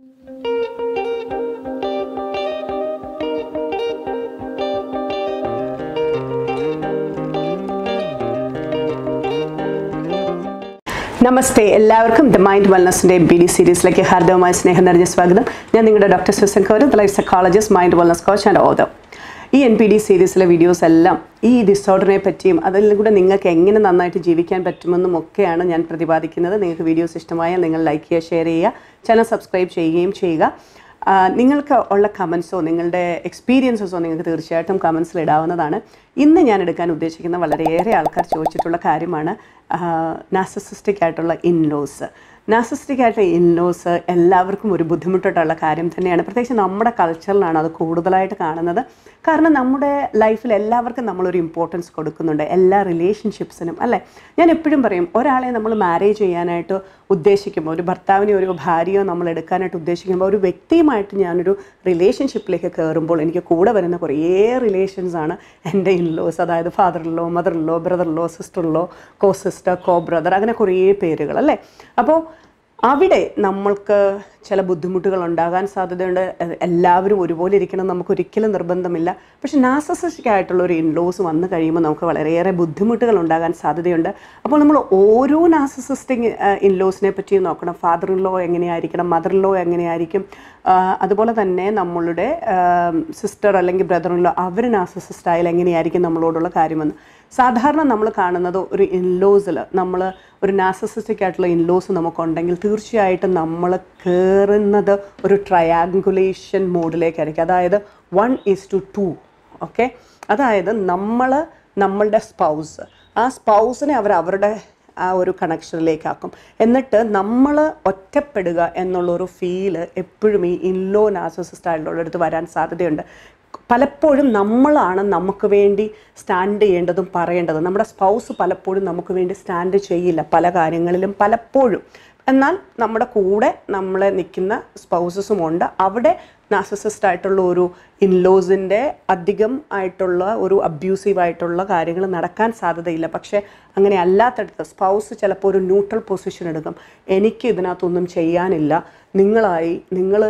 നമസ്തേ എല്ലാവർക്കും the mind വെൽനസിൻ്റെ B D സീരീസിലേക്ക് ഹാർദവമായ സ്നേഹം നിറഞ്ഞ സ്വാഗതം ഞാൻ നിങ്ങളുടെ doctor Susan Kaur life psychologist mind wellness coach and author ഈ എൻ പി ഡി സീരീസിലെ വീഡിയോസ് എല്ലാം ഈ ഡിസോർഡറിനെ പറ്റിയും അതിൽ കൂടെ നിങ്ങൾക്ക് എങ്ങനെ നന്നായിട്ട് ജീവിക്കാൻ പറ്റുമെന്നും ഒക്കെയാണ് ഞാൻ പ്രതിപാദിക്കുന്നത് നിങ്ങൾക്ക് വീഡിയോസ് ഇഷ്ടമായാൽ നിങ്ങൾ ലൈക്ക് ചെയ്യുക ഷെയർ ചെയ്യുക ചാനൽ സബ്സ്ക്രൈബ് ചെയ്യുകയും ചെയ്യുക ആ, നിങ്ങൾക്ക് ഉള്ള കമൻസോ നിങ്ങളുടെ എക്സ്പീരിയൻസസോ നിങ്ങൾക്ക് തീർച്ചയായിട്ടും കമൻസിൽ ഇടാവുന്നതാണ് ഇന്ന് ഞാൻ എടുക്കാൻ ഉദ്ദേശിക്കുന്ന വളരെയേറെ ആൾക്കാർ ചോദിച്ചിട്ടുള്ള കാര്യമാണ് നാസസിസ്റ്റിക് ആയിട്ടുള്ള ഇൻലോസ് നാസസിസ്റ്റിക് ആയിട്ടുള്ള ഇൻലോസ് എല്ലാവർക്കും ഒരു ബുദ്ധിമുട്ടായിട്ടുള്ള കാര്യം തന്നെയാണ് പ്രത്യേകിച്ച് നമ്മുടെ കൾച്ചറിലാണ് അത് കൂടുതലായിട്ട് കാണുന്നത് കാരണം നമ്മുടെ ലൈഫിൽ എല്ലാവർക്കും നമ്മളൊരു ഇമ്പോർട്ടൻസ് കൊടുക്കുന്നുണ്ട് എല്ലാ റിലേഷൻഷിപ്സിനും അല്ലേ ഞാൻ എപ്പോഴും പറയും ഒരാളെ നമ്മൾ മാരേജ് ചെയ്യാനായിട്ട് ഉദ്ദേശിക്കുമ്പോൾ ഒരു ഭർത്താവിനെ ഒരു ഭാര്യയോ നമ്മൾ എടുക്കാനായിട്ട് ഉദ്ദേശിക്കുമ്പോൾ ഒരു വ്യക്തിയുമായിട്ട് ഞാനൊരു റിലേഷൻഷിപ്പിലേക്ക് കയറുമ്പോൾ എനിക്ക് കൂടെ വരുന്ന കുറേ റിലേഷൻസ് ആണ് എൻ്റെ ഇൻലോസ് അതായത് father law mother law brother law sister law co sister co brother അങ്ങനെ കുറേ പേരുകൾ അല്ലേ അപ്പോൾ അവിടെ നമ്മൾക്ക് ചില ബുദ്ധിമുട്ടുകൾ ഉണ്ടാകാൻ സാധ്യതയുണ്ട് എ- എല്ലാവരും ഒരുപോലെ ഇരിക്കണം നമുക്ക് ഒരിക്കലും നിർബന്ധമില്ല പക്ഷെ നാസസിസ്റ്റിക് ആയിട്ടുള്ള ഒരു ഇൻലോസ് വന്നു കഴിയുമ്പോൾ നമുക്ക് വളരെയേറെ ബുദ്ധിമുട്ടുകൾ ഉണ്ടാകാൻ സാധ്യതയുണ്ട് അപ്പോൾ നമ്മൾ ഓരോ നാസസിസ്റ്റിക് ഇൻലോസിനെ പറ്റിയും നോക്കണം ഫാദർ ഇൻ ലോ എങ്ങനെയായിരിക്കണം മദർ ലോ എങ്ങനെയായിരിക്കും ആ, അതുപോലെ തന്നെ നമ്മളുടെ സിസ്റ്റർ അല്ലെങ്കിൽ ബ്രദർ ഇൻ ലോ അവർ നാസസിസ്റ്റ് ആയാൽ എങ്ങനെയായിരിക്കും നമ്മളോടുള്ള കാര്യമെന്ന് സാധാരണ നമ്മൾ കാണുന്നത് ഒരു ഇൻലോസിൽ നമ്മൾ ഒരു നാസസിസ്റ്റിക് ആയിട്ടുള്ള ഇൻലോസ് നമുക്കുണ്ടെങ്കിൽ തീർച്ചയായിട്ടും നമ്മൾ കയറുന്നത് ഒരു ട്രയാങ്കുലേഷൻ മോഡിലേക്കായിരിക്കും അതായത് one is to two okay അതായത് നമ്മൾ നമ്മളുടെ സ്പൗസ് ആ സ്പൗസിനെ അവർ അവരുടെ ആ ഒരു കണക്ഷനിലേക്കാക്കും എന്നിട്ട് നമ്മൾ ഒറ്റപ്പെടുക എന്നുള്ളൊരു ഫീല് എപ്പോഴും ഈ ഇൻലോ നാസസിസ്റ്റ് ആയിട്ടുള്ളടുത്ത് വരാൻ സാധ്യതയുണ്ട് പലപ്പോഴും നമ്മളാണ് നമുക്ക് വേണ്ടി സ്റ്റാൻഡ് ചെയ്യേണ്ടതും പറയേണ്ടതും നമ്മുടെ സ്പൗസ് പലപ്പോഴും നമുക്ക് വേണ്ടി സ്റ്റാൻഡ് ചെയ്യില്ല പല കാര്യങ്ങളിലും പലപ്പോഴും എന്നാൽ നമ്മുടെ കൂടെ നമ്മളെ നിൽക്കുന്ന സ്പൗസസും ഉണ്ട് അവിടെ നാസസിസ്റ്റ് ആയിട്ടുള്ള ഒരു ഇൻലോസിൻ്റെ അധികം ആയിട്ടുള്ള ഒരു അബ്യൂസീവ് ആയിട്ടുള്ള കാര്യങ്ങൾ നടക്കാൻ സാധ്യതയില്ല പക്ഷേ അങ്ങനെ അല്ലാത്തടത്ത് സ്പൗസ് ചിലപ്പോൾ ഒരു ന്യൂട്രൽ പൊസിഷൻ എടുക്കും എനിക്ക് ഇതിനകത്തൊന്നും ചെയ്യാനില്ല നിങ്ങളായി നിങ്ങൾ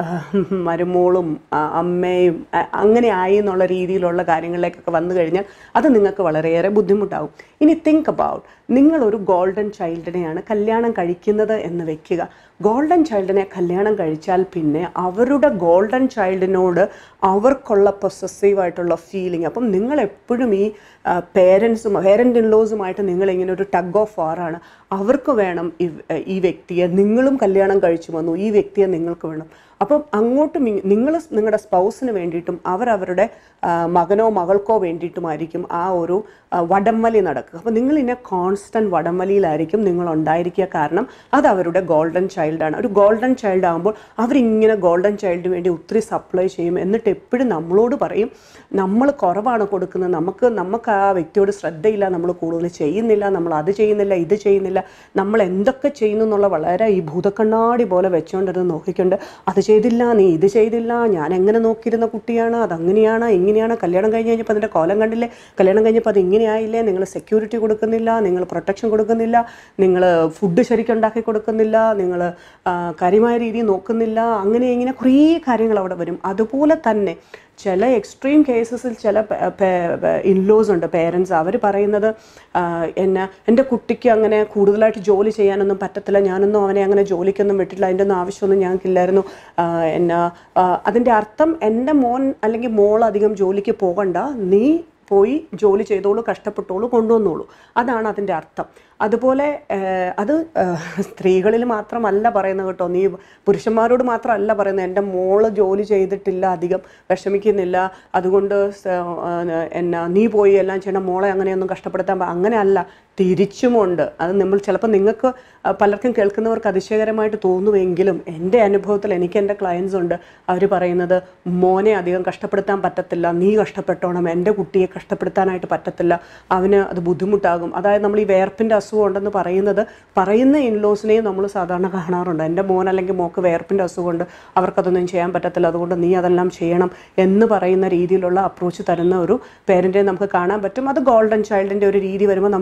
മരുമോളും ആ, അമ്മയും ആ, അങ്ങനെ ആയി എന്നുള്ള രീതിയിലുള്ള കാര്യങ്ങളിലേക്കൊക്കെ വന്നു കഴിഞ്ഞാൽ അത് നിങ്ങൾക്ക് വളരെയേറെ ബുദ്ധിമുട്ടാവും ഇനി തിങ്ക് അബൌട്ട് നിങ്ങളൊരു ഗോൾഡൻ ചൈൽഡിനെയാണ് കല്യാണം കഴിക്കുന്നത് എന്ന് വെക്കുക ഗോൾഡൻ ചൈൽഡിനെ കല്യാണം കഴിച്ചാൽ പിന്നെ അവരുടെ ഗോൾഡൻ ചൈൽഡിനോട് അവർക്കുള്ള പൊസസീവ് ആയിട്ടുള്ള ഫീലിംഗ് അപ്പം നിങ്ങൾ എപ്പോഴും ഈ പേരൻസും പേരൻ്റ് ഇൻലോസുമായിട്ട് നിങ്ങൾ ഇങ്ങനെ ഒരു ടഗ് ഓഫ് വാറാണ് അവർക്ക് വേണം ഈ- ഈ വ്യക്തിയെ നിങ്ങളും കല്യാണം കഴിച്ചു വന്നു ഈ വ്യക്തിയെ നിങ്ങൾക്ക് വേണം അപ്പം അങ്ങോട്ടും നിങ്ങൾ നിങ്ങളുടെ സ്പൗസിന് വേണ്ടിയിട്ടും അവരവരുടെ ആ, മകനോ മകൾക്കോ വേണ്ടിയിട്ടുമായിരിക്കും ആ ഒരു ആ, വടംവലി നടക്കുക അപ്പോൾ നിങ്ങൾ ഇന്നെ കോൺസ്റ്റൻറ്റ് വടംവലിയിലായിരിക്കും നിങ്ങൾ ഉണ്ടായിരിക്കുക കാരണം അത് അവരുടെ ഗോൾഡൻ ചൈൽഡാണ് ഒരു ഗോൾഡൻ ചൈൽഡ് ആകുമ്പോൾ അവരിങ്ങനെ ഗോൾഡൻ ചൈൽഡിന് വേണ്ടി ഒത്തിരി സപ്ലൈ ചെയ്യും എന്നിട്ട് എപ്പോഴും നമ്മളോട് പറയും നമ്മൾ കുറവാണ് കൊടുക്കുന്നത് നമുക്ക് നമുക്ക് ആ വ്യക്തിയോട് ശ്രദ്ധയില്ല നമ്മൾ കൂടുതൽ ചെയ്യുന്നില്ല നമ്മൾ അത് ചെയ്യുന്നില്ല ഇത് ചെയ്യുന്നില്ല നമ്മൾ എന്തൊക്കെ ചെയ്യുന്നു എന്നുള്ള വളരെ ഈ ഭൂതക്കണ്ണാടി പോലെ വെച്ചുകൊണ്ടിരുന്ന് നോക്കിക്കൊണ്ട് അത് ചെയ്തില്ല നീ ഇത് ചെയ്തില്ല ഞാൻ എങ്ങനെ നോക്കിയിരുന്ന കുട്ടിയാണ് അതങ്ങനെയാണ് ഇങ്ങനെയാണ് കല്യാണം കഴിഞ്ഞ് കഴിഞ്ഞപ്പോൾ അതിൻ്റെ കോലം കണ്ടില്ലേ കല്യാണം കഴിഞ്ഞപ്പോൾ അത് ഇങ്ങനെയായില്ലേ നിങ്ങൾ സെക്യൂരിറ്റി കൊടുക്കുന്നില്ല നിങ്ങൾ പ്രൊട്ടക്ഷൻ കൊടുക്കുന്നില്ല നിങ്ങൾ ഫുഡ് ശരിക്കും ഉണ്ടാക്കി കൊടുക്കുന്നില്ല നിങ്ങൾ കാര്യമായ രീതിയിൽ നോക്കുന്നില്ല അങ്ങനെ ഇങ്ങനെ കുറേ കാര്യങ്ങൾ അവിടെ വരും അതുപോലെ തന്നെ ചില എക്സ്ട്രീം കേസസിൽ ചില ഇൻലോസ് ഉണ്ട് പേരൻസ് അവർ പറയുന്നത് ആ, എന്നെ എൻ്റെ കുട്ടിക്ക് അങ്ങനെ കൂടുതലായിട്ട് ജോലി ചെയ്യാനൊന്നും പറ്റത്തില്ല ഞാനൊന്നും അവനെ അങ്ങനെ ജോലിക്കൊന്നും വിട്ടില്ല അതിൻ്റെ ഒന്നും ആവശ്യമൊന്നും ഞങ്ങൾക്കില്ലായിരുന്നു ആ, എന്നെ ആ, അതിൻ്റെ അർത്ഥം എൻ്റെ മോൻ അല്ലെങ്കിൽ മോൾ അധികം ജോലിക്ക് പോകണ്ട നീ പോയി ജോലി ചെയ്തോളൂ കഷ്ടപ്പെട്ടോളൂ കൊണ്ടുവന്നോളൂ അതാണ് അതിൻ്റെ അർത്ഥം അതുപോലെ ഏഹ്, അത് ഏഹ്, സ്ത്രീകളിൽ മാത്രമല്ല പറയുന്നത് കേട്ടോ നീ പുരുഷന്മാരോട് മാത്രമല്ല പറയുന്നത് എൻ്റെ മോള് ജോലി ചെയ്തിട്ടില്ല അധികം വിഷമിക്കുന്നില്ല അതുകൊണ്ട് സ- ഏഹ്, എന്നാ നീ പോയി എല്ലാം ചെയ്യണം മോളെ അങ്ങനെയൊന്നും കഷ്ടപ്പെടുത്താൻ പ- അങ്ങനെയല്ല തിരിച്ചുമുണ്ട് അത് നമ്മൾ ചിലപ്പോൾ നിങ്ങൾക്ക് ആ, പലർക്കും കേൾക്കുന്നവർക്ക് അതിശയകരമായിട്ട് തോന്നുമെങ്കിലും എൻ്റെ അനുഭവത്തിൽ എനിക്ക് എൻ്റെ ക്ലയൻസ് ഉണ്ട് അവർ പറയുന്നത് മോനെ അധികം കഷ്ടപ്പെടുത്താൻ പറ്റത്തില്ല നീ കഷ്ടപ്പെട്ടോണം എൻ്റെ കുട്ടിയെ കഷ്ടപ്പെടുത്താനായിട്ട് പറ്റത്തില്ല അവന് അത് ബുദ്ധിമുട്ടാകും അതായത് നമ്മൾ ഈ വേർപ്പിൻ്റെ അസുഖം ഉണ്ടെന്ന് പറയുന്നത് പറയുന്ന ഇൻലോസിനെയും നമ്മൾ സാധാരണ കാണാറുണ്ട് എൻ്റെ മോൻ അല്ലെങ്കിൽ മോക്ക് വേർപ്പിൻ്റെ അസുഖമുണ്ട് അവർക്കതൊന്നും ചെയ്യാൻ പറ്റത്തില്ല അതുകൊണ്ട് നീ അതെല്ലാം ചെയ്യണം എന്ന് പറയുന്ന രീതിയിലുള്ള അപ്രോച്ച് തരുന്ന ഒരു പേരൻറ്റിനെ നമുക്ക് കാണാൻ പറ്റും അത് ഗോൾഡൻ ചൈൽഡിൻ്റെ ഒരു രീതി വരുമ്പോൾ നമുക്ക് എപ്പോഴും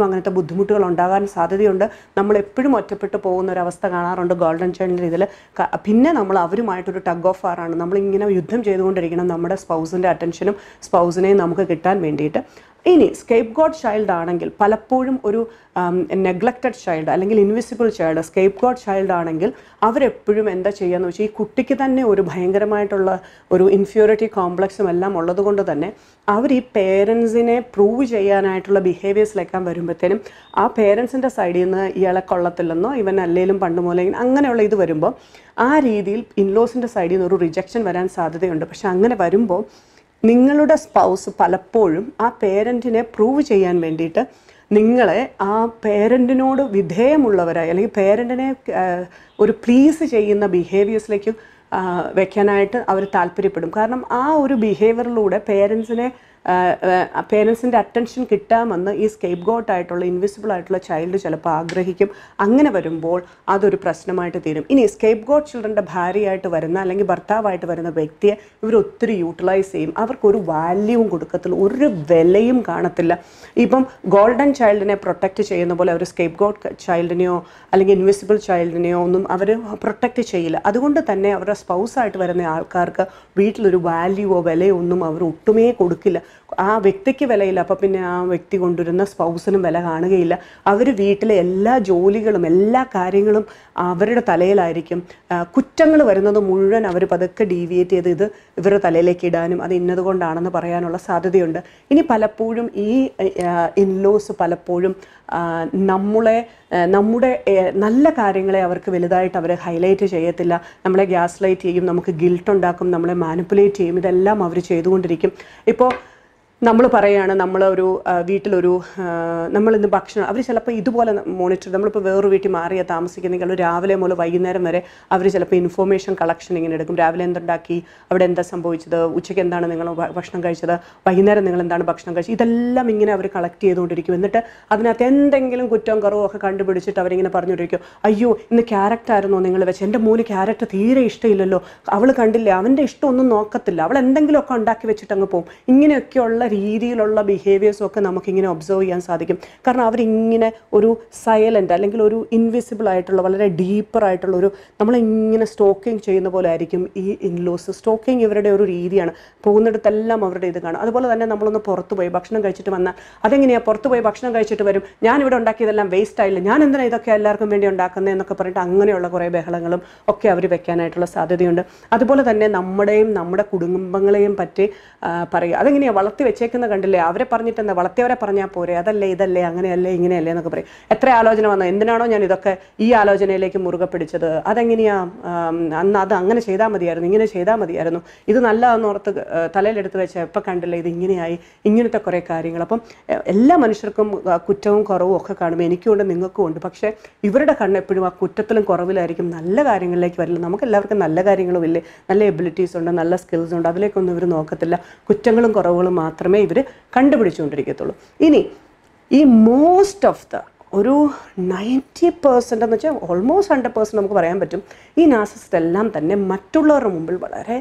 അങ്ങനത്തെ ബുദ്ധിമുട്ടുകൾ ഉണ്ടാകാൻ സാധ്യതയുണ്ട് നമ്മൾ എപ്പോഴും ഒറ്റപ്പെട്ട് പോകുന്ന ഒരു അവസ്ഥ കാണാറുണ്ട് ഗോൾഡൻ ചൈൽഡിൻ്റെ ഇതിൽ പിന്നെ നമ്മൾ അവരുമായിട്ടൊരു ടഗ് ഓഫ് ആറാണ് നമ്മളിങ്ങനെ യുദ്ധം ചെയ്തുകൊണ്ടിരിക്കണം നമ്മുടെ സ്പൗസിൻ്റെ അറ്റൻഷനും സ്പൗസിനെയും നമുക്ക് കിട്ടാൻ വേണ്ടിയിട്ട് ഇനി സ്കേപ്പ് ഗോഡ് ചൈൽഡ് ആണെങ്കിൽ പലപ്പോഴും ഒരു നെഗ്ലക്റ്റഡ് ചൈൽഡ് അല്ലെങ്കിൽ invisible child scapegoat child ആണെങ്കിൽ അവരെപ്പോഴും എന്താ ചെയ്യുകയെന്ന് വെച്ചാൽ ഈ കുട്ടിക്ക് തന്നെ ഒരു ഭയങ്കരമായിട്ടുള്ള ഒരു ഇൻഫ്യൂരിറ്റി കോംപ്ലക്സും എല്ലാം ഉള്ളത് കൊണ്ട് തന്നെ അവർ ഈ പേരൻസിനെ പ്രൂവ് ചെയ്യാനായിട്ടുള്ള ബിഹേവിയേഴ്സിലേക്കാൻ വരുമ്പോഴത്തേനും ആ പേരൻസിൻ്റെ സൈഡിൽ നിന്ന് ഇയാളെ കൊള്ളത്തില്ലെന്നോ ഇവൻ അല്ലേലും പണ്ട് പോലെ അങ്ങനെയുള്ള ഇത് വരുമ്പോൾ ആ രീതിയിൽ ഇൻലോസിൻ്റെ സൈഡിൽ നിന്ന് ഒരു റിജക്ഷൻ വരാൻ സാധ്യതയുണ്ട് പക്ഷെ അങ്ങനെ വരുമ്പോൾ നിങ്ങളുടെ സ്പൗസ് പലപ്പോഴും ആ പേരൻറ്റിനെ പ്രൂവ് ചെയ്യാൻ വേണ്ടിയിട്ട് നിങ്ങളെ ആ പേരൻറ്റിനോട് വിധേയമുള്ളവരായി അല്ലെങ്കിൽ പേരൻറ്റിനെ ഒരു പ്ലീസ് ചെയ്യുന്ന ബിഹേവിയേഴ്സിലേക്ക് വെക്കാനായിട്ട് അവർ താല്പര്യപ്പെടും കാരണം ആ ഒരു ബിഹേവിയറിലൂടെ പേരൻസിനെ പേരൻസിൻ്റെ അറ്റൻഷൻ കിട്ടാമെന്ന് ഈ സ്കേപ്പ് ഗോട്ട് ആയിട്ടുള്ള ഇൻവിസിബിൾ ആയിട്ടുള്ള ചൈൽഡ് ചിലപ്പോൾ ആഗ്രഹിക്കും അങ്ങനെ വരുമ്പോൾ അതൊരു പ്രശ്നമായിട്ട് തീരും ഇനി സ്കേപ്പ് ഗോട്ട് ചിൽഡ്രൻ്റെ ഭാര്യയായിട്ട് വരുന്ന അല്ലെങ്കിൽ ഭർത്താവായിട്ട് വരുന്ന വ്യക്തിയെ ഇവർ ഒത്തിരി യൂട്ടിലൈസ് ചെയ്യും അവർക്കൊരു വാല്യൂവും കൊടുക്കത്തില്ല ഒരു വിലയും കാണത്തില്ല ഇപ്പം ഗോൾഡൻ ചൈൽഡിനെ പ്രൊട്ടക്റ്റ് ചെയ്യുന്ന പോലെ അവർ സ്കേപ്പ് ഗോട്ട് ചൈൽഡിനെയോ അല്ലെങ്കിൽ ഇൻവിസിബിൾ ചൈൽഡിനെയോ ഒന്നും അവർ പ്രൊട്ടക്റ്റ് ചെയ്യില്ല അതുകൊണ്ട് തന്നെ അവരുടെ സ്പൗസായിട്ട് വരുന്ന ആൾക്കാർക്ക് വീട്ടിലൊരു വാല്യൂവോ വിലയോ ഒന്നും അവർ ഒട്ടുമേ കൊടുക്കില്ല ആ വ്യക്തിക്ക് വിലയില്ല അപ്പോൾ പിന്നെ ആ വ്യക്തി കൊണ്ടുവരുന്ന സ്പൗസിനും വില കാണുകയില്ല അവർ വീട്ടിലെ എല്ലാ ജോലികളും എല്ലാ കാര്യങ്ങളും അവരുടെ തലയിലായിരിക്കും കുറ്റങ്ങൾ വരുന്നത് മുഴുവൻ അവർ പതുക്കെ ഡീവിയേറ്റ് ചെയ്ത് ഇത് ഇവരുടെ തലയിലേക്ക് ഇടാനും അത് ഇന്നതുകൊണ്ടാണെന്ന് പറയാനുള്ള സാധ്യതയുണ്ട് ഇനി പലപ്പോഴും ഈ ഇൻലോസ് പലപ്പോഴും നമ്മളെ നമ്മുടെ നല്ല കാര്യങ്ങളെ അവർക്ക് വലുതായിട്ട് അവർ ഹൈലൈറ്റ് ചെയ്യത്തില്ല നമ്മളെ ഗ്യാസ് ലൈറ്റ് ചെയ്യും നമുക്ക് ഗിൽട്ട് ഉണ്ടാക്കും നമ്മളെ മാനിപ്പുലേറ്റ് ചെയ്യും ഇതെല്ലാം അവർ ചെയ്തുകൊണ്ടിരിക്കും ഇപ്പോൾ നമ്മൾ പറയുകയാണ് നമ്മളൊരു വീട്ടിലൊരു നമ്മളിന്ന് ഭക്ഷണം അവർ ചിലപ്പോൾ ഇതുപോലെ മോണിറ്റർ നമ്മളിപ്പോൾ വേറൊരു വീട്ടിൽ മാറിയാൽ താമസിക്കുന്നെങ്കിൽ രാവിലെ മുതൽ വൈകുന്നേരം വരെ അവർ ചിലപ്പോൾ ഇൻഫോർമേഷൻ കളക്ഷൻ ഇങ്ങനെ എടുക്കും രാവിലെ എന്തുണ്ടാക്കി അവിടെ എന്താ സംഭവിച്ചത് ഉച്ചയ്ക്ക് എന്താണ് നിങ്ങൾ ഭക്ഷണം കഴിച്ചത് വൈകുന്നേരം നിങ്ങൾ എന്താണ് ഭക്ഷണം കഴിച്ചത് ഇതെല്ലാം ഇങ്ങനെ അവർ കളക്ട് ചെയ്തുകൊണ്ടിരിക്കും എന്നിട്ട് അതിനകത്ത് എന്തെങ്കിലും കുറ്റവും കുറവും ഒക്കെ കണ്ടുപിടിച്ചിട്ട് അവരിങ്ങനെ പറഞ്ഞുകൊണ്ടിരിക്കും അയ്യോ ഇന്ന് ക്യാരക്ടർ ആയിരുന്നോ നിങ്ങൾ വെച്ച് എൻ്റെ മോന് ക്യാരക്ടർ തീരെ ഇഷ്ടമില്ലല്ലോ അവൾ കണ്ടില്ല അവൻ്റെ ഇഷ്ടമൊന്നും നോക്കത്തില്ല അവൾ എന്തെങ്കിലുമൊക്കെ ഉണ്ടാക്കി വെച്ചിട്ട് അങ്ങ് പോകും ഇങ്ങനെയൊക്കെയുള്ള രീതിയിലുള്ള ബിഹേവിയേഴ്സും ഒക്കെ നമുക്കിങ്ങനെ ഒബ്സർവ് ചെയ്യാൻ സാധിക്കും കാരണം അവരിങ്ങനെ ഒരു സൈലൻ്റ് അല്ലെങ്കിൽ ഒരു ഇൻവിസിബിൾ ആയിട്ടുള്ള വളരെ ഡീപ്പർ ആയിട്ടുള്ള ഒരു നമ്മളിങ്ങനെ സ്റ്റോക്കിംഗ് ചെയ്യുന്ന പോലെ ആയിരിക്കും ഈ ഇൻലോസ് സ്റ്റോക്കിംഗ് ഇവരുടെ ഒരു രീതിയാണ് പോകുന്നിടത്തെല്ലാം അവരുടെ ഇത് കാണും അതുപോലെ തന്നെ നമ്മളൊന്ന് പുറത്ത് പോയി ഭക്ഷണം കഴിച്ചിട്ട് വന്നാൽ അതെങ്ങനെയാണ് പുറത്ത് പോയി ഭക്ഷണം കഴിച്ചിട്ട് വരും ഞാൻ ഇവിടെ ഉണ്ടാക്കിയതെല്ലാം വേസ്റ്റ് ആയില്ല ഞാൻ എന്തിനാണ് ഇതൊക്കെ എല്ലാവർക്കും വേണ്ടി ഉണ്ടാക്കുന്നത് എന്നൊക്കെ പറഞ്ഞിട്ട് അങ്ങനെയുള്ള കുറേ ബഹളങ്ങളും ഒക്കെ അവർ വെക്കാനായിട്ടുള്ള സാധ്യതയുണ്ട് അതുപോലെ തന്നെ നമ്മുടെയും നമ്മുടെ കുടുംബങ്ങളെയും പറ്റി പറയുക അതെങ്ങനെയാണ് വളർത്തി വെച്ചേക്കുന്ന കണ്ടില്ലേ അവരെ പറഞ്ഞിട്ട് എന്താ വളർത്തിയവരെ പറഞ്ഞാൽ പോരെ അതല്ലേ ഇതല്ലേ അങ്ങനെയല്ലേ ഇങ്ങനെയല്ലേ എന്നൊക്കെ പറയും എത്ര ആലോചന വന്നു എന്തിനാണോ ഞാൻ ഇതൊക്കെ ഈ ആലോചനയിലേക്ക് മുറുകെ പിടിച്ചത് അതെങ്ങനെയാ അന്ന് അത് അങ്ങനെ ചെയ്താൽ മതിയായിരുന്നു ഇങ്ങനെ ചെയ്താൽ മതിയായിരുന്നു ഇത് നല്ലതെന്ന് ഓർത്ത് തലയിലെടുത്ത് വെച്ച എപ്പോൾ കണ്ടില്ലേ ഇത് ഇങ്ങനെയായി ഇങ്ങനത്തെ കുറേ കാര്യങ്ങൾ അപ്പം എല്ലാ മനുഷ്യർക്കും കുറ്റവും കുറവും ഒക്കെ കാണും എനിക്കും ഉണ്ട് നിങ്ങൾക്കും ഉണ്ട് പക്ഷേ ഇവരുടെ കണ്ണ് എപ്പോഴും ആ കുറ്റത്തിലും കുറവിലായിരിക്കും നല്ല കാര്യങ്ങളിലേക്ക് വരില്ല നമുക്ക് എല്ലാവർക്കും നല്ല കാര്യങ്ങളും ഇല്ലേ നല്ല എബിലിറ്റീസ് ഉണ്ട് നല്ല സ്കിൽസ് ഉണ്ട് അതിലേക്കൊന്നും ഇവർ നോക്കത്തില്ല കുറ്റങ്ങളും കുറവുകളും മാത്രമേ ഇവർ കണ്ടുപിടിച്ചുകൊണ്ടിരിക്കത്തുള്ളൂ ഇനി ഈ മോസ്റ്റ് ഓഫ് ദ ഒരു നയൻറ്റി പെർസെൻ്റ് എന്ന് വെച്ചാൽ ഓൾമോസ്റ്റ് ഹൺഡ്രഡ് പെർസെൻറ്റ് നമുക്ക് പറയാൻ പറ്റും ഈ നാസിസ്റ്റ് എല്ലാം തന്നെ മറ്റുള്ളവരുടെ മുമ്പിൽ വളരെ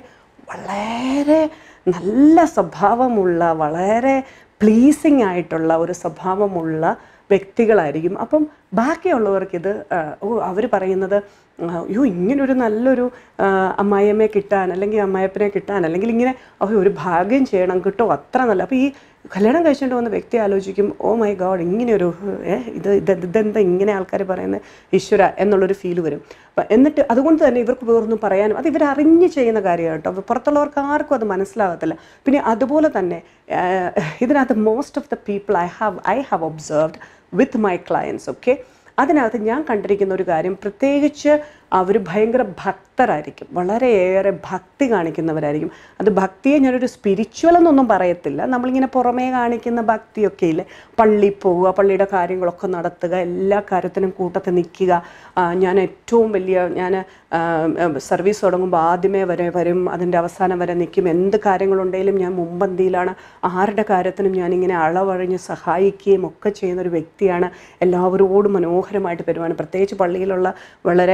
വളരെ നല്ല സ്വഭാവമുള്ള വളരെ പ്ലീസിങ് ആയിട്ടുള്ള ഒരു സ്വഭാവമുള്ള വ്യക്തികളായിരിക്കും അപ്പം ബാക്കിയുള്ളവർക്കിത് ഓ അവർ പറയുന്നത് അയ്യോ ഇങ്ങനൊരു നല്ലൊരു അമ്മായിയമ്മയെ കിട്ടാൻ അല്ലെങ്കിൽ അമ്മായപ്പനെ കിട്ടാൻ അല്ലെങ്കിൽ ഇങ്ങനെ ഓ ഒരു ഭാഗ്യം ചെയ്യണം കിട്ടോ അത്ര നല്ല അപ്പോൾ ഈ കല്യാണം കഴിച്ചുകൊണ്ട് വന്ന വ്യക്തി ആലോചിക്കും ഓ മൈ ഗോഡ് ഇങ്ങനെയൊരു ഏ ഇത് ഇത് ഇതെന്താ ഇങ്ങനെ ആൾക്കാർ പറയുന്നത് ഈശ്വര എന്നുള്ളൊരു ഫീല് വരും അപ്പം എന്നിട്ട് അതുകൊണ്ട് തന്നെ ഇവർക്ക് വേറൊന്നും പറയാനും അത് ഇവർ അറിഞ്ഞ് ചെയ്യുന്ന കാര്യമാണ് കേട്ടോ പുറത്തുള്ളവർക്ക് ആർക്കും അത് മനസ്സിലാകത്തില്ല പിന്നെ അതുപോലെ തന്നെ ഇതിനകത്ത് most of the people I have I have observed with my clients okay അതിനകത്ത് ഞാൻ കണ്ടിരിക്കുന്ന ഒരു കാര്യം പ്രത്യേകിച്ച് അവർ ഭയങ്കര ഭക്തരായിരിക്കും വളരെയേറെ ഭക്തി കാണിക്കുന്നവരായിരിക്കും അത് ഭക്തിയെ ഞാനൊരു സ്പിരിച്വൽ എന്നൊന്നും പറയത്തില്ല നമ്മളിങ്ങനെ പുറമേ കാണിക്കുന്ന ഭക്തിയൊക്കെ ഇല്ലേ പള്ളിയിൽ പോവുക പള്ളിയുടെ കാര്യങ്ങളൊക്കെ നടത്തുക എല്ലാ കാര്യത്തിനും കൂട്ടത്തിൽ നിൽക്കുക ഞാൻ ഏറ്റവും വലിയ ഞാൻ സർവീസ് തുടങ്ങുമ്പോൾ ആദ്യമേ വരെ വരും അതിൻ്റെ അവസാനം വരെ നിൽക്കും എന്ത് കാര്യങ്ങളുണ്ടെങ്കിലും ഞാൻ മുമ്പന്തിയിലാണ് ആരുടെ കാര്യത്തിനും ഞാനിങ്ങനെ അളവഴിഞ്ഞ് സഹായിക്കുകയും ഒക്കെ ചെയ്യുന്ന ഒരു വ്യക്തിയാണ് എല്ലാവരോടും മനോഹരമായിട്ട് പെരുമാറും പ്രത്യേകിച്ച് പള്ളിയിലുള്ള വളരെ ഉന്നത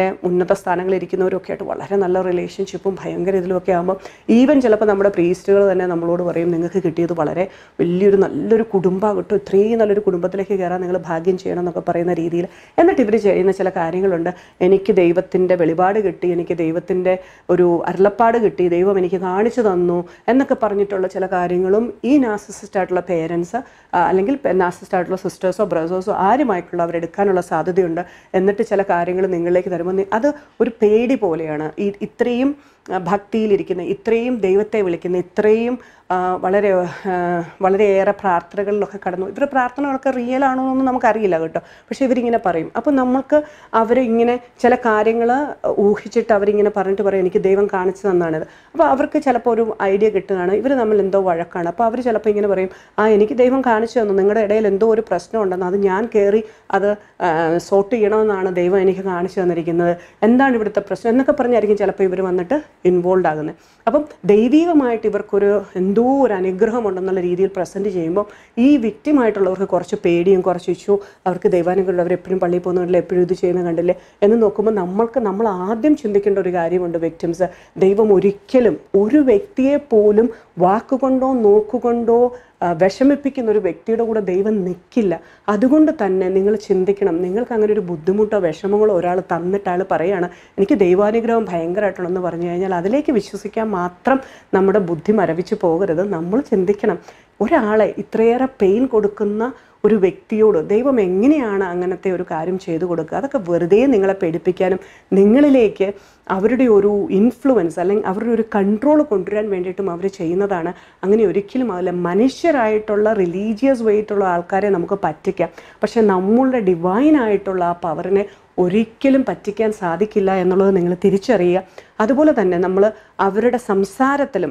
ഉന്നത സ്ഥാനങ്ങളിൽ ഇരിക്കുന്നവരൊക്കെ ആയിട്ട് വളരെ നല്ല റിലേഷൻഷിപ്പും ഭയങ്കര ഇതിലുമൊക്കെ ആകുമ്പോൾ ഈവൻ ചിലപ്പോൾ നമ്മുടെ പ്രീസ്റ്റുകൾ തന്നെ നമ്മളോട് പറയും നിങ്ങൾക്ക് കിട്ടിയത് വളരെ വലിയൊരു നല്ലൊരു കുടുംബം കിട്ടും ഇത്രയും നല്ലൊരു കുടുംബത്തിലേക്ക് കയറാൻ നിങ്ങൾ ഭാഗ്യം ചെയ്യണം എന്നൊക്കെ പറയുന്ന രീതിയിൽ എന്നിട്ട് ഇവർ ചെയ്യുന്ന ചില കാര്യങ്ങളുണ്ട് എനിക്ക് ദൈവത്തിൻ്റെ വെളിപാട് കിട്ടി എനിക്ക് ദൈവത്തിൻ്റെ ഒരു അരുളപ്പാട് കിട്ടി ദൈവം എനിക്ക് കാണിച്ചു തന്നു എന്നൊക്കെ പറഞ്ഞിട്ടുള്ള ചില കാര്യങ്ങളും ഈ നാസിസിസ്റ്റ് ആയിട്ടുള്ള പേരൻസ് അല്ലെങ്കിൽ നാസിസ്റ്റ് ആയിട്ടുള്ള സിസ്റ്റേഴ്സോ ബ്രദേഴ്സോ ആരുമായിട്ടുള്ള അവരെടുക്കാനുള്ള സാധ്യതയുണ്ട് എന്നിട്ട് ചില കാര്യങ്ങൾ നിങ്ങളിലേക്ക് തരുമ്പോൾ നി- അത് ഒരു പേടി പോലെയാണ് ഈ ഇത്രയും ആ, ഭക്തിയിലിരിക്കുന്ന ഇത്രയും ദൈവത്തെ വിളിക്കുന്ന ഇത്രയും ആ, വളരെ ആ, വളരെയേറെ പ്രാർത്ഥനകളിലൊക്കെ കടന്നു ഇവരുടെ പ്രാർത്ഥനകളൊക്കെ റിയൽ ആണോ എന്നൊന്നും നമുക്കറിയില്ല കേട്ടോ പക്ഷെ ഇവരിങ്ങനെ പറയും അപ്പോൾ നമ്മൾക്ക് അവരിങ്ങനെ ചില കാര്യങ്ങൾ ഊഹിച്ചിട്ട് അവരിങ്ങനെ പറഞ്ഞിട്ട് പറയും എനിക്ക് ദൈവം കാണിച്ചു തന്നാണിത് അപ്പോൾ അവർക്ക് ചിലപ്പോൾ ഒരു ഐഡിയ കിട്ടുകയാണ് ഇവർ തമ്മിൽ എന്തോ വഴക്കാണ് അപ്പോൾ അവർ ചിലപ്പോൾ ഇങ്ങനെ പറയും ആ എനിക്ക് ദൈവം കാണിച്ചു തന്നു നിങ്ങളുടെ ഇടയിൽ എന്തോ ഒരു പ്രശ്നം ഉണ്ടെന്ന് അത് ഞാൻ കയറി അത് സോർട്ട് ചെയ്യണമെന്നാണ് ദൈവം എനിക്ക് കാണിച്ചു തന്നിരിക്കുന്നത് എന്താണ് ഇവിടുത്തെ പ്രശ്നം എന്നൊക്കെ പറഞ്ഞായിരിക്കും ചിലപ്പോൾ ഇവർ വന്നിട്ട് ഇൻവോൾവ് ആകുന്നത് അപ്പം ദൈവീകമായിട്ട് ഇവർക്കൊരു എന്തോ ഒരു അനുഗ്രഹം ഉണ്ടെന്നുള്ള രീതിയിൽ പ്രസൻറ്റ് ചെയ്യുമ്പോൾ ഈ വിക്റ്റിമായിട്ടുള്ളവർക്ക് കുറച്ച് പേടിയും കുറച്ച് ഇഷ്യൂ അവർക്ക് ദൈവാനുഗ്രഹം അവർ എപ്പോഴും പള്ളിയിൽ പോകുന്ന കണ്ടില്ല എപ്പോഴും ഇത് ചെയ്യുന്ന കണ്ടില്ലേ എന്ന് നോക്കുമ്പോൾ നമ്മൾക്ക് നമ്മൾ ആദ്യം ചിന്തിക്കേണ്ട ഒരു കാര്യമുണ്ട് വിക്റ്റിംസ് ദൈവം ഒരിക്കലും ഒരു വ്യക്തിയെ പോലും വാക്കുകൊണ്ടോ നോക്കുകൊണ്ടോ ആ, വിഷമിപ്പിക്കുന്ന ഒരു വ്യക്തിയുടെ കൂടെ ദൈവം നിൽക്കില്ല അതുകൊണ്ട് തന്നെ നിങ്ങൾ ചിന്തിക്കണം നിങ്ങൾക്ക് അങ്ങനെ ഒരു ബുദ്ധിമുട്ടോ വിഷമങ്ങളോ ഒരാൾ തന്നിട്ട് ആൾ പറയാണ് എനിക്ക് ദൈവാനുഗ്രഹം ഭയങ്കരമായിട്ടുണ്ടെന്ന് പറഞ്ഞു കഴിഞ്ഞാൽ അതിലേക്ക് വിശ്വസിക്കാൻ മാത്രം നമ്മുടെ ബുദ്ധി മരവിച്ച് പോകരുത് നമ്മൾ ചിന്തിക്കണം ഒരാളെ ഇത്രയേറെ പെയിൻ കൊടുക്കുന്ന ഒരു വ്യക്തിയോട് ദൈവം എങ്ങനെയാണ് അങ്ങനത്തെ ഒരു കാര്യം ചെയ്തു കൊടുക്കുക അതൊക്കെ വെറുതെ നിങ്ങളെ പേടിപ്പിക്കാനും നിങ്ങളിലേക്ക് അവരുടെ ഒരു ഇൻഫ്ലുവൻസ് അല്ലെങ്കിൽ അവരുടെ ഒരു കൺട്രോൾ കൊണ്ടുവരാൻ വേണ്ടിയിട്ടും അവർ ചെയ്യുന്നതാണ് അങ്ങനെ ഒരിക്കലും അതില്ല മനുഷ്യരായിട്ടുള്ള റിലീജിയസ് ആയിട്ടുള്ള ആൾക്കാരെ നമുക്ക് പറ്റിക്കാം പക്ഷെ നമ്മളുടെ ഡിവൈൻ ആയിട്ടുള്ള ആ പവറിനെ ഒരിക്കലും പറ്റിക്കാൻ സാധിക്കില്ല എന്നുള്ളത് നിങ്ങൾ തിരിച്ചറിയുക അതുപോലെ തന്നെ നമ്മൾ അവരുടെ സംസാരത്തിലും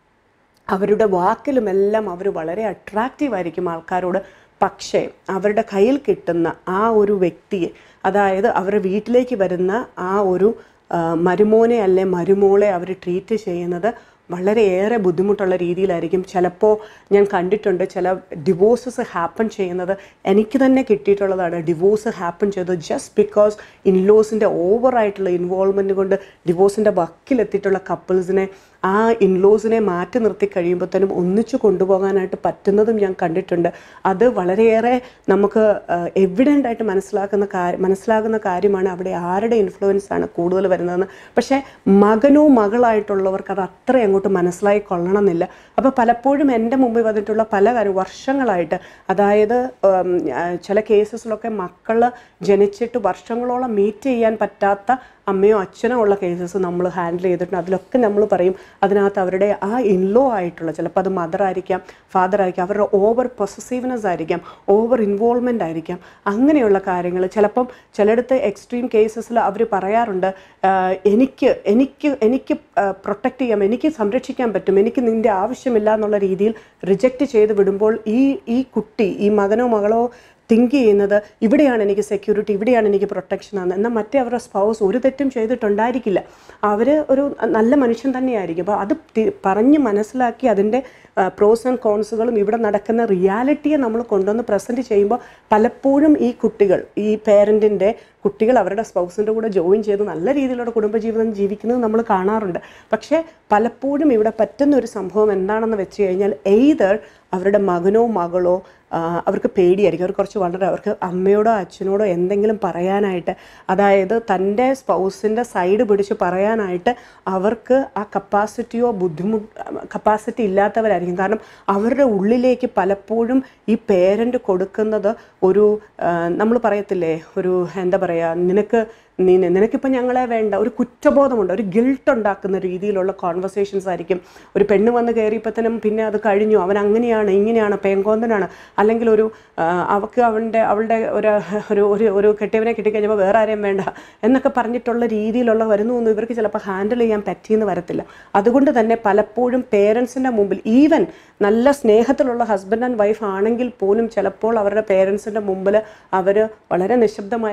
അവരുടെ വാക്കിലുമെല്ലാം അവർ വളരെ അട്രാക്റ്റീവ് ആയിരിക്കും ആൾക്കാരോട് പക്ഷേ അവരുടെ കയ്യിൽ കിട്ടുന്ന ആ ഒരു വ്യക്തിയെ അതായത് അവരുടെ വീട്ടിലേക്ക് വരുന്ന ആ ഒരു ആ, മരുമോനെ അല്ലെ മരുമോളെ അവർ ട്രീറ്റ് ചെയ്യുന്നത് വളരെയേറെ ബുദ്ധിമുട്ടുള്ള രീതിയിലായിരിക്കും ചിലപ്പോൾ ഞാൻ കണ്ടിട്ടുണ്ട് ചില ഡിവോഴ്സസ് ഹാപ്പൻ ചെയ്യുന്നത് എനിക്ക് തന്നെ കിട്ടിയിട്ടുള്ളതാണ് ഡിവോഴ്സ് ഹാപ്പൻ ചെയ്തത് ജസ്റ്റ് ബിക്കോസ് ഇൻലോസിൻ്റെ ഓവറായിട്ടുള്ള ഇൻവോൾവ്മെൻറ്റ് കൊണ്ട് ഡിവോഴ്സിൻ്റെ വക്കിലെത്തിയിട്ടുള്ള കപ്പിൾസിനെ ആ ഇൻലോസിനെ മാറ്റി നിർത്തി കഴിയുമ്പോഴത്തേനും ഒന്നിച്ചു കൊണ്ടുപോകാനായിട്ട് പറ്റുന്നതും ഞാൻ കണ്ടിട്ടുണ്ട് അത് വളരെയേറെ നമുക്ക് എവിഡൻ്റ് ആയിട്ട് മനസ്സിലാക്കുന്ന കാര്യം മനസ്സിലാകുന്ന കാര്യമാണ് അവിടെ ആരുടെ ഇൻഫ്ലുവൻസ് ആണ് കൂടുതൽ വരുന്നതെന്ന് പക്ഷേ മകനോ മകളായിട്ടുള്ളവർക്ക് അത് അത്ര അങ്ങോട്ട് മനസ്സിലായി കൊള്ളണമെന്നില്ല അപ്പോൾ പലപ്പോഴും എൻ്റെ മുമ്പിൽ വന്നിട്ടുള്ള പല കാര്യം വർഷങ്ങളായിട്ട് അതായത് ഉം, ആ, ചില കേസസിലൊക്കെ മക്കൾ ജനിച്ചിട്ട് വർഷങ്ങളോളം മീറ്റ് ചെയ്യാൻ പറ്റാത്ത അമ്മയോ അച്ഛനോ ഉള്ള കേസസ് നമ്മൾ ഹാൻഡിൽ ചെയ്തിട്ടുണ്ട് അതിലൊക്കെ നമ്മൾ പറയും അതിനകത്ത് അവരുടെ ആ ഇൻലോ ആയിട്ടുള്ള ചിലപ്പോൾ അത് മദർ ആയിരിക്കാം ഫാദർ ആയിരിക്കാം അവരുടെ ഓവർ പൊസസീവ്നെസ് ആയിരിക്കാം ഓവർ ഇൻവോൾവ്മെൻ്റ് ആയിരിക്കാം അങ്ങനെയുള്ള കാര്യങ്ങൾ ചിലപ്പം ചിലയിടത്ത് എക്സ്ട്രീം കേസസിൽ അവർ പറയാറുണ്ട് "ആഹ് എനിക്ക് എനിക്ക് എനിക്ക് പ്രൊട്ടക്റ്റ് ചെയ്യാം എനിക്ക് സംരക്ഷിക്കാൻ പറ്റും എനിക്ക് നിൻ്റെ ആവശ്യമില്ല എന്നുള്ള രീതിയിൽ റിജക്റ്റ് ചെയ്ത് വിടുമ്പോൾ ഈ ഈ കുട്ടി ഈ മകനോ മകളോ തിങ്ക് ചെയ്യുന്നത് ഇവിടെയാണ് എനിക്ക് സെക്യൂരിറ്റി ഇവിടെയാണ് എനിക്ക് പ്രൊട്ടക്ഷൻ ആണ് എന്നാൽ മറ്റേ അവരുടെ സ്പൗസ് ഒരു തെറ്റും ചെയ്തിട്ടുണ്ടായിരിക്കില്ല അവർ ഒരു നല്ല മനുഷ്യൻ തന്നെയായിരിക്കും അപ്പോൾ അത് തി- പറഞ്ഞ് മനസ്സിലാക്കി അതിൻ്റെ പ്രോസ് ആൻഡ് കോൺസുകളും ഇവിടെ നടക്കുന്ന റിയാലിറ്റിയെ നമ്മൾ കൊണ്ടുവന്ന് പ്രസൻറ്റ് ചെയ്യുമ്പോൾ പലപ്പോഴും ഈ കുട്ടികൾ ഈ പേരൻറ്റിൻ്റെ കുട്ടികൾ അവരുടെ സ്പൗസിൻ്റെ കൂടെ ജോയിൻ ചെയ്ത് നല്ല രീതിയിലുള്ള കുടുംബജീവിതം ജീവിക്കുന്നത് നമ്മൾ കാണാറുണ്ട് പക്ഷേ പലപ്പോഴും ഇവിടെ പറ്റുന്ന ഒരു സംഭവം എന്താണെന്ന് വെച്ച് കഴിഞ്ഞാൽ എയ്തർ അവരുടെ മകനോ മകളോ ആ, അവർക്ക് പേടിയായിരിക്കും അവർ കുറച്ച് വളരെ അവർക്ക് അമ്മയോടോ അച്ഛനോടോ എന്തെങ്കിലും പറയാനായിട്ട് അതായത് തൻ്റെ സ്പൗസിൻ്റെ സൈഡ് പിടിച്ച് പറയാനായിട്ട് അവർക്ക് ആ കപ്പാസിറ്റിയോ ബുദ്ധിമുട്ട് കപ്പാസിറ്റി ഇല്ലാത്തവരായിരിക്കും കാരണം അവരുടെ ഉള്ളിലേക്ക് പലപ്പോഴും ഈ പേരൻ്റ് കൊടുക്കുന്നത് ഒരു നമ്മൾ പറയത്തില്ലേ ഒരു എന്താ പറയുക നിനക്ക് നീ നിനക്കിപ്പോൾ ഞങ്ങളെ വേണ്ട ഒരു കുറ്റബോധമുണ്ട് ഒരു ഗിൽട്ട് ഉണ്ടാക്കുന്ന രീതിയിലുള്ള കോൺവെർസേഷൻസ് ആയിരിക്കും ഒരു പെണ്ണ് വന്ന് കയറിയപ്പോഴത്തേനും പിന്നെ അത് കഴിഞ്ഞു അവൻ അങ്ങനെയാണ് ഇങ്ങനെയാണ് പേങ്കോന്തനാണ് അല്ലെങ്കിൽ ഒരു ആ, അവൾക്ക് അവൻ്റെ അവളുടെ ഒരു ഒരു ഒരു ഒരു കെട്ടിയവനെ കിട്ടിക്കഴിഞ്ഞപ്പോൾ വേറെ ആരെയും വേണ്ട എന്നൊക്കെ പറഞ്ഞിട്ടുള്ള രീതിയിലുള്ള വരുന്നൊന്നും ഇവർക്ക് ചിലപ്പോൾ ഹാൻഡിൽ ചെയ്യാൻ പറ്റിയെന്ന് വരത്തില്ല അതുകൊണ്ട് തന്നെ പലപ്പോഴും പേരൻസിൻ്റെ മുമ്പിൽ ഈവൻ നല്ല സ്നേഹത്തിലുള്ള ഹസ്ബൻഡ് ആൻഡ് വൈഫ് ആണെങ്കിൽ പോലും ചിലപ്പോൾ അവരുടെ പേരൻസിൻ്റെ മുമ്പിൽ അവർ വളരെ നിശബ്ദമായി പോകുന്നത്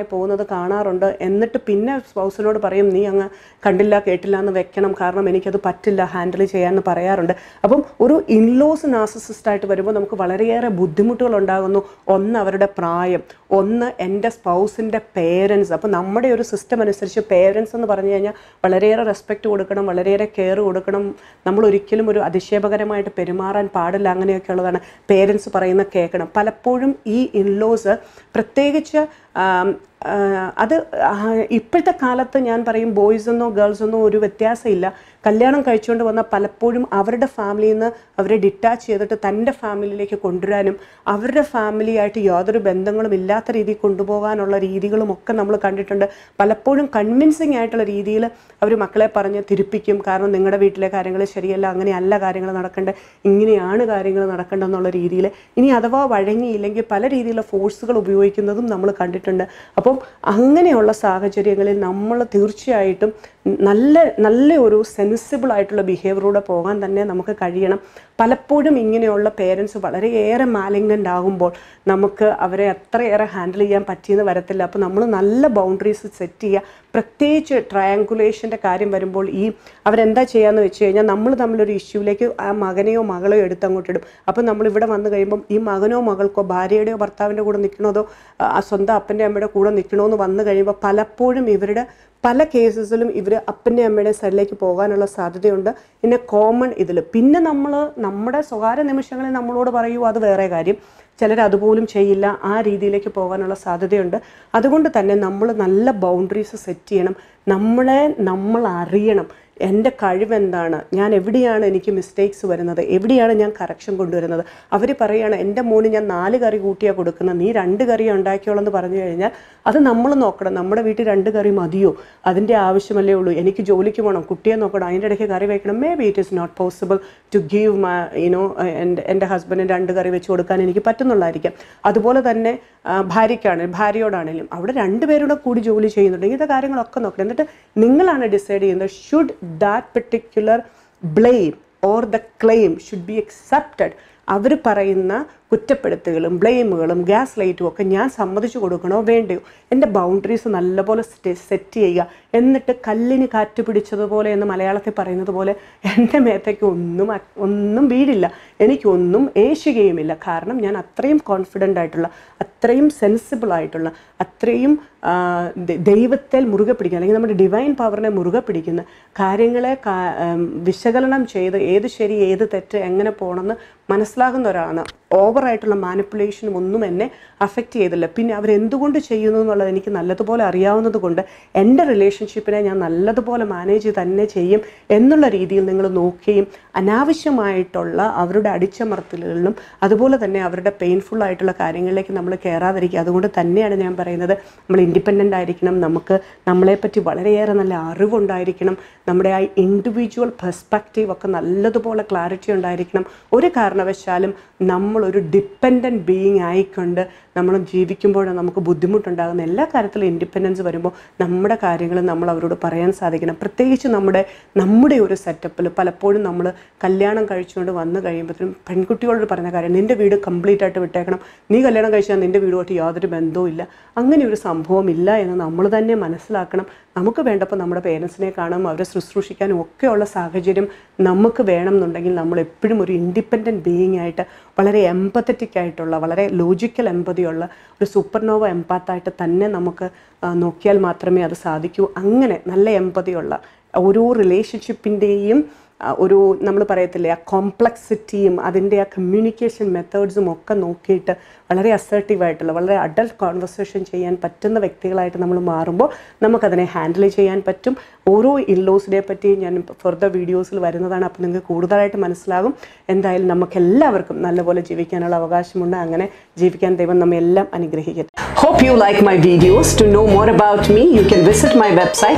കാണാറുണ്ട് എന്നിട്ട് പിന്നെ സ്പൗസിനോട് പറയും നീ അങ്ങ് കണ്ടില്ല കേട്ടില്ല എന്ന് വെക്കണം കാരണം എനിക്കത് പറ്റില്ല ഹാൻഡിൽ ചെയ്യാമെന്ന് പറയാറുണ്ട് അപ്പം ഒരു ഇൻലോസ് നാർസിസിസ്റ്റ് ആയിട്ട് വരുമ്പോൾ നമുക്ക് വളരെയേറെ ബുദ്ധിമുട്ടുകൾ ഉണ്ടാകുന്നു ഒന്ന് അവരുടെ പ്രായം ഒന്ന് എൻ്റെ സ്പൗസിൻ്റെ പേരൻസ് അപ്പോൾ നമ്മുടെ ഒരു സിസ്റ്റം അനുസരിച്ച് പേരൻസ് എന്ന് പറഞ്ഞു കഴിഞ്ഞാൽ വളരെയേറെ റെസ്പെക്റ്റ് കൊടുക്കണം വളരെയേറെ കെയർ കൊടുക്കണം നമ്മൾ ഒരിക്കലും ഒരു അതിശയപകരമായിട്ട് പെരുമാറാൻ പാടില്ല അങ്ങനെയൊക്കെ ഉള്ളതാണ് പേരൻസ് പറയുന്ന കേൾക്കണം പലപ്പോഴും ഈ ഇൻലോസ് പ്രത്യേകിച്ച് ആം, ആ, അത് ആ, ഇപ്പോഴത്തെ കാലത്ത് ഞാൻ പറയും ബോയ്സ് എന്നോ ഗേൾസ് എന്നോ ഒരു വ്യത്യാസമില്ല കല്യാണം കഴിച്ചുകൊണ്ട് വന്ന പലപ്പോഴും അവരുടെ ഫാമിലിയിൽ നിന്ന് അവരെ ഡിറ്റാച്ച് ചെയ്തിട്ട് തൻ്റെ ഫാമിലിയിലേക്ക് കൊണ്ടുവരാനും അവരുടെ ഫാമിലിയായിട്ട് യാതൊരു ബന്ധങ്ങളും ഇല്ലാത്ത രീതിയിൽ കൊണ്ടുപോകാനുള്ള രീതികളും ഒക്കെ നമ്മൾ കണ്ടിട്ടുണ്ട് പലപ്പോഴും കൺവിൻസിങ് ആയിട്ടുള്ള രീതിയിൽ അവർ മക്കളെ പറഞ്ഞ് തിരിപ്പിക്കും കാരണം നിങ്ങളുടെ വീട്ടിലെ കാര്യങ്ങൾ ശരിയല്ല അങ്ങനെയല്ല കാര്യങ്ങൾ നടക്കേണ്ടത് ഇങ്ങനെയാണ് കാര്യങ്ങൾ നടക്കേണ്ടതെന്നുള്ള രീതിയിൽ ഇനി അഥവാ വഴങ്ങിയില്ലെങ്കിൽ പല രീതിയിലുള്ള ഫോഴ്സുകൾ ഉപയോഗിക്കുന്നതും നമ്മൾ കണ്ടിട്ടുണ്ട് അപ്പം അങ്ങനെയുള്ള സാഹചര്യങ്ങളിൽ നമ്മൾ തീർച്ചയായിട്ടും നല്ല നല്ല ഒരു സെൻസിബിൾ ആയിട്ടുള്ള ബിഹേവിയറൂടെ പോകാൻ തന്നെ നമുക്ക് കഴിയണം പലപ്പോഴും ഇങ്ങനെയുള്ള പേരൻസ് വളരെയേറെ മാലിഗ്നൻ്റ് ആകുമ്പോൾ നമുക്ക് അവരെ അത്രയേറെ ഹാൻഡിൽ ചെയ്യാൻ പറ്റിയെന്ന് വരത്തില്ല അപ്പോൾ നമ്മൾ നല്ല ബൗണ്ടറീസ് സെറ്റ് ചെയ്യുക പ്രത്യേകിച്ച് ട്രയാങ്കുലേഷൻ്റെ കാര്യം വരുമ്പോൾ ഈ അവരെന്താ ചെയ്യാന്ന് വെച്ച് കഴിഞ്ഞാൽ നമ്മൾ തമ്മിലൊരു ഇഷ്യൂവിലേക്ക് ആ മകനെയോ മകളെയോ എടുത്ത് അങ്ങോട്ടിടും അപ്പോൾ നമ്മൾ ഇവിടെ വന്നു കഴിയുമ്പം ഈ മകനോ മകൾക്കോ ഭാര്യയുടെയോ ഭർത്താവിൻ്റെ കൂടെ നിൽക്കണതോ ആ സ്വന്തം അപ്പൻ്റെ അമ്മയുടെ കൂടെ നിൽക്കണോ എന്ന് വന്നു കഴിയുമ്പോൾ പലപ്പോഴും ഇവരുടെ പല കേസസിലും ഇവർ അപ്പൻ്റെ അമ്മയുടെ സൈഡിലേക്ക് പോകാനുള്ള സാധ്യതയുണ്ട് പിന്നെ കോമൺ ഇതിൽ പിന്നെ നമ്മൾ നമ്മുടെ സ്വകാര്യ നിമിഷങ്ങളിൽ നമ്മളോട് പറയൂ അത് വേറെ കാര്യം ചിലർ അതുപോലും ചെയ്യില്ല ആ രീതിയിലേക്ക് പോകാനുള്ള സാധ്യതയുണ്ട് അതുകൊണ്ട് തന്നെ നമ്മൾ നല്ല ബൗണ്ടറീസ് സെറ്റ് ചെയ്യണം നമ്മളെ നമ്മൾ അറിയണം എൻ്റെ കഴിവെന്താണ് ഞാൻ എവിടെയാണ് എനിക്ക് മിസ്റ്റേക്സ് വരുന്നത് എവിടെയാണ് ഞാൻ കറക്ഷൻ കൊണ്ടുവരുന്നത് അവർ പറയുകയാണ് എൻ്റെ മോന് ഞാൻ നാല് കറി കൂട്ടിയാണ് കൊടുക്കുന്നത് നീ രണ്ട് കറി ഉണ്ടാക്കിയോളെന്ന് എന്ന് പറഞ്ഞു കഴിഞ്ഞാൽ അത് നമ്മൾ നോക്കണം നമ്മുടെ വീട്ടിൽ രണ്ട് കറി മതിയോ അതിൻ്റെ ആവശ്യമല്ലേ ഉള്ളൂ എനിക്ക് ജോലിക്ക് പോകണം കുട്ടിയെ നോക്കണം അതിൻ്റെ ഇടയ്ക്ക് കറി വയ്ക്കണം maybe it is not possible to give my you know എൻ്റെ എൻ്റെ ഹസ്ബൻഡിന് രണ്ട് കറി വെച്ച് കൊടുക്കാൻ എനിക്ക് പറ്റുന്നുള്ളായിരിക്കാം അതുപോലെ തന്നെ ആ, ഭാര്യയ്ക്കാണെങ്കിലും ഭാര്യയോടാണെങ്കിലും അവിടെ രണ്ടുപേരുടെ കൂടി ജോലി ചെയ്യുന്നുണ്ട് ഇങ്ങനത്തെ കാര്യങ്ങളൊക്കെ നോക്കണം എന്നിട്ട് നിങ്ങളാണ് ഡിസൈഡ് ചെയ്യുന്നത് should that particular blame or the claim should be accepted അവർ പറയുന്ന കുറ്റപ്പെടുത്തുകളും ബ്ലെയിമുകളും ഗ്യാസ് ലൈറ്റും ഒക്കെ ഞാൻ സമ്മതിച്ചു കൊടുക്കണോ വേണ്ടയോ എൻ്റെ ബൗണ്ടറീസ് നല്ലപോലെ സെറ്റ് ചെയ്യുക എന്നിട്ട് കല്ലിന് കാറ്റ് പിടിച്ചതുപോലെ എന്ന് മലയാളത്തിൽ പറയുന്നത് പോലെ എൻ്റെ മേത്തേക്ക് ഒന്നും അ- ഒന്നും വീടില്ല എനിക്കൊന്നും ഏശുകയുമില്ല കാരണം ഞാൻ അത്രയും കോൺഫിഡൻ്റ് ആയിട്ടുള്ള അത്രയും സെൻസിബിൾ ആയിട്ടുള്ള അത്രയും ആ, ദ- ദൈവത്തിൽ മുറുകെ പിടിക്കുക അല്ലെങ്കിൽ നമ്മുടെ ഡിവൈൻ പവറിനെ മുറുകെ പിടിക്കുന്ന കാര്യങ്ങളെ കാ- ഉം, വിശകലനം ചെയ്ത് ഏത് ശരി ഏത് തെറ്റ് എങ്ങനെ പോകണമെന്ന് മനസ്സിലാകുന്ന ഒരാളാണ് ഓവറായിട്ടുള്ള മാനിപ്പുലേഷനും ഒന്നും എന്നെ അഫക്റ്റ് ചെയ്തില്ല പിന്നെ അവരെന്തുകൊണ്ട് ചെയ്യുന്നു എന്നുള്ളത് എനിക്ക് നല്ലതുപോലെ അറിയാവുന്നത് കൊണ്ട് എൻ്റെ റിലേഷൻഷിപ്പിനെ ഞാൻ നല്ലതുപോലെ മാനേജ് തന്നെ ചെയ്യും എന്നുള്ള രീതിയിൽ നിങ്ങൾ നോക്കുകയും അനാവശ്യമായിട്ടുള്ള അവരുടെ അടിച്ചമർത്തലുകളിലും അതുപോലെ തന്നെ അവരുടെ പെയിൻഫുൾ ആയിട്ടുള്ള കാര്യങ്ങളിലേക്ക് നമ്മൾ കയറാതിരിക്കുക അതുകൊണ്ട് തന്നെയാണ് ഞാൻ പറയുന്നത് നമ്മൾ ഇൻഡിപെൻഡൻ്റ് ആയിരിക്കണം നമുക്ക് നമ്മളെപ്പറ്റി വളരെയേറെ നല്ല അറിവുണ്ടായിരിക്കണം നമ്മുടെ ആ ഇൻഡിവിജ്വൽ പെർസ്പെക്റ്റീവ് ഒക്കെ നല്ലതുപോലെ ക്ലാരിറ്റി ഉണ്ടായിരിക്കണം ഒരു കാരണവശാലും നമ്മളൊരു ഡിപ്പെൻഡൻറ്റ് ബീയിങ് ആയിക്കൊണ്ട് നമ്മൾ ജീവിക്കുമ്പോൾ നമുക്ക് ബുദ്ധിമുട്ടുണ്ടാകുന്ന എല്ലാ കാര്യത്തിലും ഇൻഡിപെൻഡൻസ് വരുമ്പോൾ നമ്മുടെ കാര്യങ്ങൾ നമ്മൾ അവരോട് പറയാൻ സാധിക്കണം പ്രത്യേകിച്ച് നമ്മുടെ നമ്മുടെ ഒരു സെറ്റപ്പിൽ പലപ്പോഴും നമ്മൾ കല്യാണം കഴിച്ചുകൊണ്ട് വന്നു കഴിയുമ്പോഴത്തേനും പെൺകുട്ടികളോട് പറയുന്ന കാര്യം നിൻ്റെ വീട് കംപ്ലീറ്റ് ആയിട്ട് വിട്ടേക്കണം നീ കല്യാണം കഴിച്ചാൽ നിൻ്റെ വീടുമായിട്ട് യാതൊരു ബന്ധവും ഇല്ല അങ്ങനെ ഒരു സംഭവം ഇല്ല എന്ന് നമ്മൾ തന്നെ മനസ്സിലാക്കണം നമുക്ക് വേണ്ടപ്പോൾ നമ്മുടെ പേരൻസിനെ കാണാം അവരെ ശുശ്രൂഷിക്കാനും ഒക്കെയുള്ള സാഹചര്യം നമുക്ക് വേണം എന്നുണ്ടെങ്കിൽ നമ്മൾ എപ്പോഴും ഒരു ഇൻഡിപെൻഡൻറ്റ് ബീയിങ് ആയിട്ട് വളരെ എമ്പത്തറ്റിക് ആയിട്ടുള്ള വളരെ ലോജിക്കൽ എമ്പതിയുള്ള ഒരു സൂപ്പർനോവ എമ്പാത്തായിട്ട് തന്നെ നമുക്ക് ആ, നോക്കിയാൽ മാത്രമേ അത് സാധിക്കൂ അങ്ങനെ നല്ല എമ്പതിയുള്ള ഓരോ റിലേഷൻഷിപ്പിൻ്റെയും ഒരു നമ്മൾ പറയത്തില്ലേ ആ കോംപ്ലക്സിറ്റിയും അതിൻ്റെ ആ കമ്മ്യൂണിക്കേഷൻ മെത്തേഡ്സും ഒക്കെ നോക്കിയിട്ട് വളരെ അസർട്ടീവായിട്ടുള്ള വളരെ അഡൽട്ട് കോൺവെർസേഷൻ ചെയ്യാൻ പറ്റുന്ന വ്യക്തികളായിട്ട് നമ്മൾ മാറുമ്പോൾ നമുക്കതിനെ ഹാൻഡിൽ ചെയ്യാൻ പറ്റും ഓരോ ഇല്ലോസിനെ പറ്റി ഞാൻ ഫർദർ വീഡിയോസിൽ വരുന്നതാണ് അപ്പോൾ നിങ്ങൾക്ക് കൂടുതലായിട്ട് മനസ്സിലാകും എന്തായാലും നമുക്ക് എല്ലാവർക്കും നല്ലപോലെ ജീവിക്കാനുള്ള അവകാശമുണ്ട് അങ്ങനെ ജീവിക്കാൻ ദൈവം നമ്മെ എല്ലാം അനുഗ്രഹിക്കട്ടെ Hope you like my videos. To know more about me, you can visit my website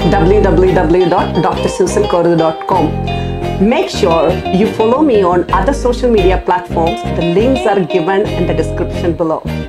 www.drsusankoru.com. Make sure you follow me on other social media platforms. The links are given in the description below.